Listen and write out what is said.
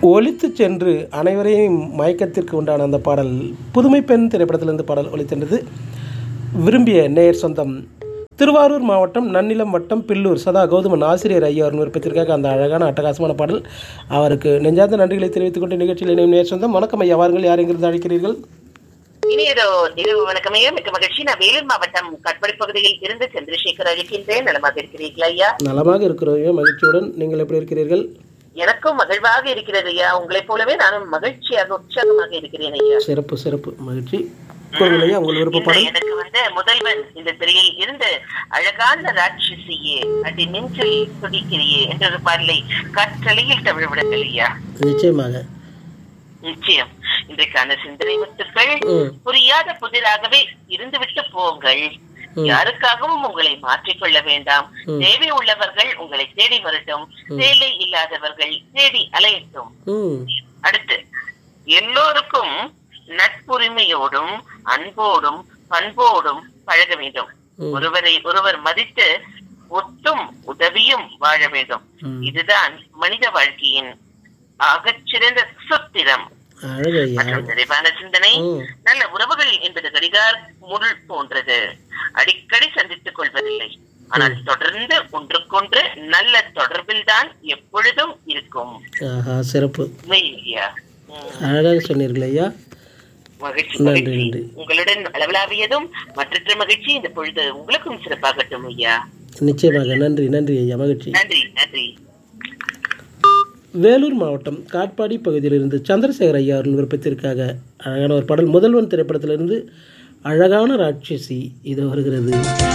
ஒலித்து சென்று அனைவரையும் மயக்கத்திற்கு உண்டான அந்த பாடல் புதுமை பெண் திரைப்படத்திலிருந்து பாடல் ஒலித்தென்றது விரும்பிய நேயர் சொந்தம் திருவாரூர் மாவட்டம் நன்னிலம் வட்டம் பில்லூர் சதா கௌதமன் ஆசிரியர் ஐயா அவர் விருப்பத்திற்காக அந்த அழகான அட்டகாசமான பாடல் அவருக்கு நெஞ்சார்ந்த நன்றிகளை தெரிவித்துக் கொண்டு நிகழ்ச்சியில் இணையும் நேயர் சொந்தம் வணக்கம் ஐயா வாருங்கள் யார் எங்கிருந்து அழைக்கிறீர்கள் இனியதோ இரவு வணக்கமையா மிக்க மகிழ்ச்சி நான் வேலூர் மாவட்டம் கட்படி பகுதியில் இருந்து சந்திரசேகர் அழைக்கின்றேன் நலமாக இருக்கிறீர்களா ஐயா நலமாக இருக்கிறோம் மகிழ்ச்சியுடன் நீங்கள் எப்படி இருக்கிறீர்கள் எனக்கும் மகிழ்வாக இருக்கிறது ஐயா உங்களைப் போலவே நானும் மகிழ்ச்சியாக உற்சாகமாக இருக்கிறேன் ஐயா சிறப்பு சிறப்பு மகிழ்ச்சி கூறுங்கள் ஐயா உங்கள் விருப்ப இன்று பாடல் எனக்கு வந்து முதல்வன் இந்த திரையில் இருந்து அழகான ராட்சசியே அடி நெஞ்சில் துடிக்கிறியே என்ற ஒரு பாடலை கற்றலையில் தமிழ் விடுங்கள் ஐயா நிச்சயமாக நிச்சயம் இன்றைக்கான சிந்தனை முத்துக்கள் ம் புரியாத புதிராகவே இருந்துவிட்டு போங்கள் ம். யாருக்காகவும் உங்களை மாற்றிக்கொள்ள வேண்டாம் ம். தேவை உள்ளவர்கள் உங்களை தேடி வரட்டும் தேவை இல்லாதவர்கள் தேடி அலையட்டும் ம் அடுத்து எல்லோருக்கும் நட்புரிமையோடும் அன்போடும் பண்போடும் பழக வேண்டும் ம். ஒருவரை ஒருவர் மதித்து ஒத்தும் உதவியும் வாழ வேண்டும் ம். இதுதான் மனித வாழ்க்கையின் ஆகச்சிறந்த சுத்திரம் அழகு ஐயா மற்றும் நிறைவான சிந்தனை ம் நல்ல உறவுகள் என்பது கடிகார் முள் போன்றது அடிக்கடி சந்தித்துக் கொள்வதில்லை ஆனால் தொடர்ந்து ஒன்றுக்கொன்று நல்ல தொடர்பில் தான் எப்பொழுதும் இருக்கும் ஆஹா சிறப்பு உண்மை இல்லையா ம், அழகாக சொன்னீர்கள் ஐயா மகிழ்ச்சி நன்றி, மகிழ்ச்சி நன்றி. உங்களுடன் அளவலாவியதும் மற்றற்ற மகிழ்ச்சி இந்த பொழுது உங்களுக்கும் சிறப்பாகட்டும் ஐயா நிச்சயமாக நன்றி நன்றி ஐயா மகிழ்ச்சி நன்றி நன்றி வேலூர் மாவட்டம் காட்பாடி பகுதியிலிருந்து சந்திரசேகர் ஐயா அவர்கள் விருப்பத்திற்காக அழகான ஒரு பாடல் முதல்வன் திரைப்படத்திலிருந்து அழகான ராட்சசி இது வருகிறது